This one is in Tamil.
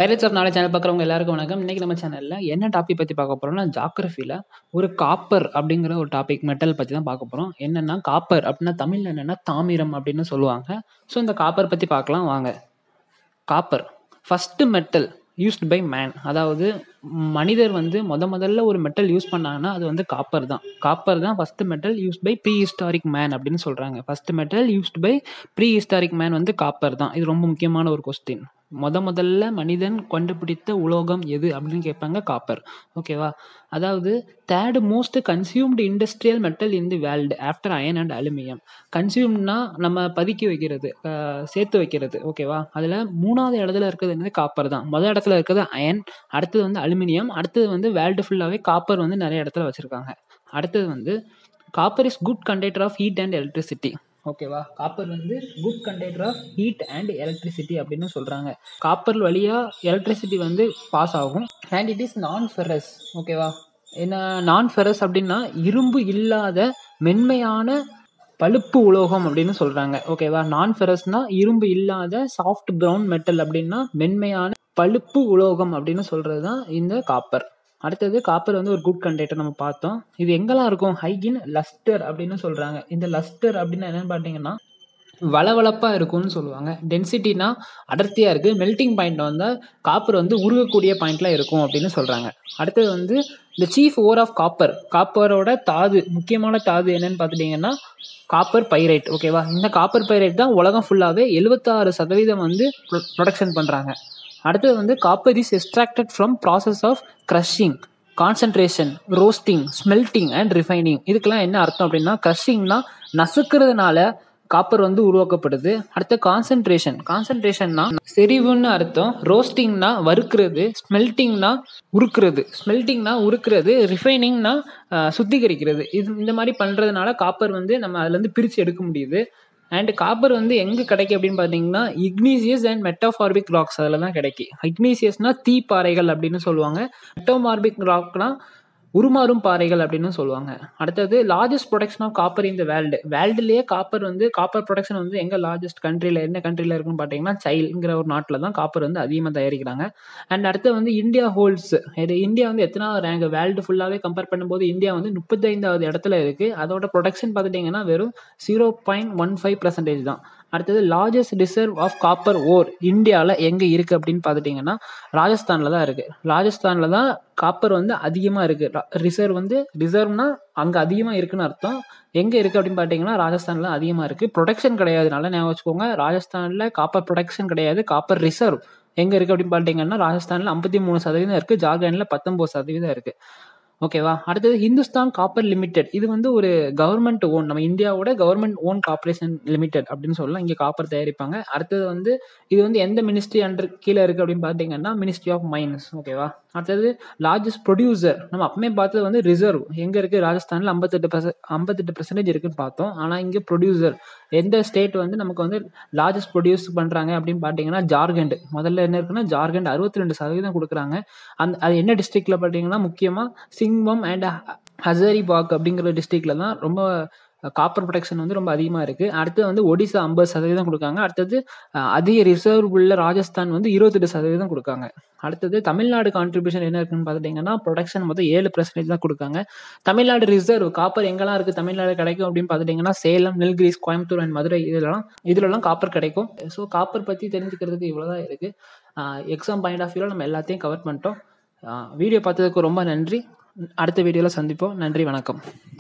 பைரட்ஸ் ஆஃப் நாலேஜ் சேனல் பார்க்குறவங்க எல்லாருக்கும் வணக்கம் இன்னைக்கு நம்ம சேனலில் என்ன டாபிக் பற்றி பார்க்க போகிறோம்னா ஜாகிரஃபியில் ஒரு காப்பர் அப்படிங்கிற ஒரு டாபிக் மெட்டல் பற்றி தான் பார்க்க போகிறோம் என்னென்னா காப்பர் அப்படின்னா தமிழில் என்னென்னா தாமிரம் அப்படின்னு சொல்லுவாங்க ஸோ இந்த காப்பர் பற்றி பார்க்கலாம் வாங்க copper first metal used by man அதாவது மனிதர் வந்து முத முதல்ல ஒரு மெட்டல் யூஸ் பண்ணாங்கன்னா அது வந்து காப்பர் தான் காப்பர் தான் first metal used by prehistoric man அப்படின்னு சொல்கிறாங்க first metal used by prehistoric man வந்து காப்பர் தான் இது ரொம்ப முக்கியமான ஒரு கொஸ்டின் முத முதல்ல மனிதன் கண்டுபிடித்த உலோகம் எது அப்படின்னு கேட்பாங்க காப்பர் ஓகேவா அதாவது third most consumed industrial metal in the world after iron and aluminium கன்சியூம்னா நம்ம பதுக்கி வைக்கிறது அஹ், சேர்த்து வைக்கிறது ஓகேவா அதில் மூணாவது இடத்துல இருக்கிறது என்னது காப்பர் தான் முதல் இடத்துல இருக்கிறது அயன் அடுத்தது வந்து அலுமினியம் அடுத்தது வந்து வேர்ல்டு ஃபுல்லாகவே காப்பர் வந்து நிறைய இடத்துல வச்சுருக்காங்க அடுத்தது வந்து copper is good conductor of heat and electricity ஓகேவா காப்பர் வந்து good conductor of heat and electricity அப்படின்னு சொல்கிறாங்க காப்பர் வழியாக எலக்ட்ரிசிட்டி வந்து பாஸ் ஆகும் and it is non ferrous ஓகேவா என்ன நான் ஃபெரஸ் அப்படின்னா இரும்பு இல்லாத மென்மையான பழுப்பு உலோகம் அப்படின்னு சொல்கிறாங்க ஓகேவா நான் ஃபெரஸ்னா இரும்பு இல்லாத சாஃப்ட் ப்ரௌன் மெட்டல் அப்படின்னா மென்மையான பழுப்பு உலோகம் அப்படின்னு சொல்கிறது தான் இந்த காப்பர் அடுத்தது காப்பர் வந்து ஒரு குட் கண்டக்டர் நம்ம பார்த்தோம் இது எங்கெல்லாம் இருக்கும் ஹைகின் லஸ்டர் அப்படின்னு சொல்கிறாங்க இந்த லஸ்டர் அப்படின்னா என்னன்னு பார்த்தீங்கன்னா வளவளப்பாக இருக்கும்னு சொல்லுவாங்க டென்சிட்டினா அடர்த்தியாக இருக்குது மெல்டிங் பாயிண்ட் வந்து காப்பர் வந்து உருகக்கூடிய பாயிண்ட்லாம் இருக்கும் அப்படின்னு சொல்கிறாங்க அடுத்தது வந்து இந்த சீஃப் ஓர் ஆஃப் காப்பர் காப்பரோட தாது முக்கியமான தாது என்னன்னு பார்த்துட்டிங்கன்னா காப்பர் பைரைட் ஓகேவா இந்த காப்பர் பைரைட் தான் உலகம் ஃபுல்லாகவே எழுபத்தாறு சதவீதம் வந்து ப்ரொடக்ஷன் பண்ணுறாங்க அடுத்தது வந்து copper is extracted from process of crushing concentration roasting smelting and refining இதுக்கெல்லாம் என்ன அர்த்தம் அப்படின்னா க்ரஷிங்னா நசுக்கிறதுனால காப்பர் வந்து உருவாக்கப்படுது அடுத்து கான்சன்ட்ரேஷன் கான்சன்ட்ரேஷன்னா செறிவுன்னு அர்த்தம் ரோஸ்டிங்னா வறுக்கிறது ஸ்மெல்டிங்னா உருக்குறது ஸ்மெல்டிங்னா உருக்குறது ரிஃபைனிங்னா சுத்திகரிக்கிறது இது இந்த மாதிரி பண்ணுறதுனால காப்பர் வந்து நம்ம அதுலேருந்து பிரித்து எடுக்க முடியுது அண்ட் காப்பர் வந்து எங்கே கிடைக்கும் அப்படின்னு பார்த்தீங்கன்னா இக்னீசியஸ் அண்ட் மெட்டோஃபார்பிக் ராக்ஸ் அதில் தான் கிடைக்கும் இக்னீசியஸ்னா தீ பாறைகள் அப்படின்னு சொல்லுவாங்க மெட்டோமார்பிக் ராக்னா உருமாறும் பாறைகள் அப்படின்னு சொல்லுவாங்க அடுத்தது லார்ஜஸ்ட் ப்ரொடக்ஷன் ஆஃப் காப்பர் இந்த வேர்ல்டு வேர்ல்டுலேயே காப்பர் வந்து காப்பர் ப்ரொடக்ஷன் வந்து எங்கே லார்ஜஸ்ட் கண்ட்ரியில் என்ன கண்ட்ரியில் இருக்குன்னு பார்த்தீங்கன்னா சைல்ங்கிற ஒரு நாட்டில் தான் காப்பர் வந்து அதிகமாக தயாரிக்கிறாங்க அண்ட் அடுத்து வந்து இந்தியா ஹோல்ட்ஸ் இது இந்தியா வந்து எத்தனாவது ரேங்க் வேர்ல்டு ஃபுல்லாகவே கம்பேர் பண்ணும்போது இந்தியா வந்து முப்பத்தைந்தாவது இடத்துல இருக்குது அதோட ப்ரொடக்ஷன் பார்த்துட்டிங்கன்னா வெறும் zero point one five percentage தான் அடுத்தது largest reserve of copper ore இந்தியாவில் எங்கே இருக்குது அப்படின்னு பார்த்துட்டிங்கன்னா ராஜஸ்தானில் தான் இருக்குது ராஜஸ்தானில் தான் காப்பர் வந்து அதிகமாக இருக்குது ரிசர்வ் வந்து ரிசர்வ்னா அங்கே அதிகமாக இருக்குன்னு அர்த்தம் எங்கே இருக்குது அப்படின்னு பார்த்தீங்கன்னா ராஜஸ்தானில் அதிகமாக இருக்குது ப்ரொடக்ஷன் கிடையாது நல்லா ஞாபகம் வச்சுக்கோங்க ராஜஸ்தானில் காப்பர் ப்ரொடக்ஷன் கிடையாது காப்பர் ரிசர்வ் எங்கே இருக்குது அப்படின்னு பார்த்தீங்கன்னா ராஜஸ்தானில் ஐம்பத்தி மூணு சதவீதம் இருக்குது ஜார்க்கண்டில் பத்தொம்போது சதவீதம் இருக்குது ஓகேவா அடுத்தது ஹிந்துஸ்தான் காப்பர் லிமிடெட் இது வந்து ஒரு கவர்மெண்ட் ஓன் நம்ம இந்தியாவோட கவர்மெண்ட் ஓன் கார்பரேஷன் லிமிடெட் அப்படின்னு சொல்லலாம் இங்கே காப்பர் தயாரிப்பாங்க அடுத்தது வந்து இது வந்து எந்த மினிஸ்ட்ரி அண்டர் கீழே இருக்குது அப்படின்னு பார்த்தீங்கன்னா மினிஸ்ட்ரி ஆஃப் மைன்ஸ் ஓகேவா அடுத்தது லார்ஜஸ்ட் ப்ரொடியூசர் நம்ம அப்பமே பார்த்தது வந்து ரிசர்வ் எங்கே இருக்குது ராஜஸ்தானில் ஐம்பத்தெட்டு பர்சன்ட் ஐம்பத்தெட்டு பர்சன்டேஜ் இருக்குன்னு பார்த்தோம் ஆனால் இங்கே ப்ரொடியூசர் எந்த ஸ்டேட் வந்து நமக்கு வந்து லார்ஜஸ்ட் ப்ரொடியூஸ் பண்ணுறாங்க அப்படின்னு பார்த்தீங்கன்னா ஜார்க்கண்ட் முதல்ல என்ன இருக்குன்னா ஜார்க்கண்ட் அறுபத்தி ரெண்டு சதவீதம் கொடுக்குறாங்க அந்த அது என்ன டிஸ்ட்ரிக்டில் பார்த்தீங்கன்னா முக்கியமாக சிங்பம் அண்ட் ஹசரிபாக் அப்படிங்கிற டிஸ்ட்ரிக்டில் தான் ரொம்ப காப்பர் ப்ரொடக்ஷன் வந்து ரொம்ப அதிகமாக இருக்குது அடுத்தது வந்து ஒடிசா ஐம்பது சதவீதம் கொடுக்காங்க அடுத்தது அஹ், அதிக ரிசர்வ் உள்ள ராஜஸ்தான் வந்து இருபத்தெட்டு சதவீதம் கொடுக்காங்க அடுத்தது தமிழ்நாடு கான்ட்ரிபியூஷன் என்ன இருக்குன்னு பார்த்துட்டிங்கன்னா ப்ரொடக்ஷன் மொத்தம் ஏழு பர்சன்டேஜ் தான் கொடுக்காங்க தமிழ்நாடு ரிசர்வ் காப்பர் எங்கெல்லாம் இருக்குது தமிழ்நாடு கிடைக்கும் அப்படின்னு பார்த்துட்டிங்கன்னா சேலம் நெல்கிரிஸ் கோயம்புத்தூர் அண்ட் மதுரை இதெல்லாம் இதுலலாம் காப்பர் கிடைக்கும் ஸோ காப்பர் பற்றி தெரிஞ்சுக்கிறதுக்கு இவ்வளோ தான் இருக்குது எக்ஸாம் பாயிண்ட் ஆஃப் வியூவில் நம்ம எல்லாத்தையும் கவர் பண்ணிட்டோம் வீடியோ பார்த்ததுக்கு ரொம்ப நன்றி அடுத்த வீடியோவில் சந்திப்போம் நன்றி வணக்கம்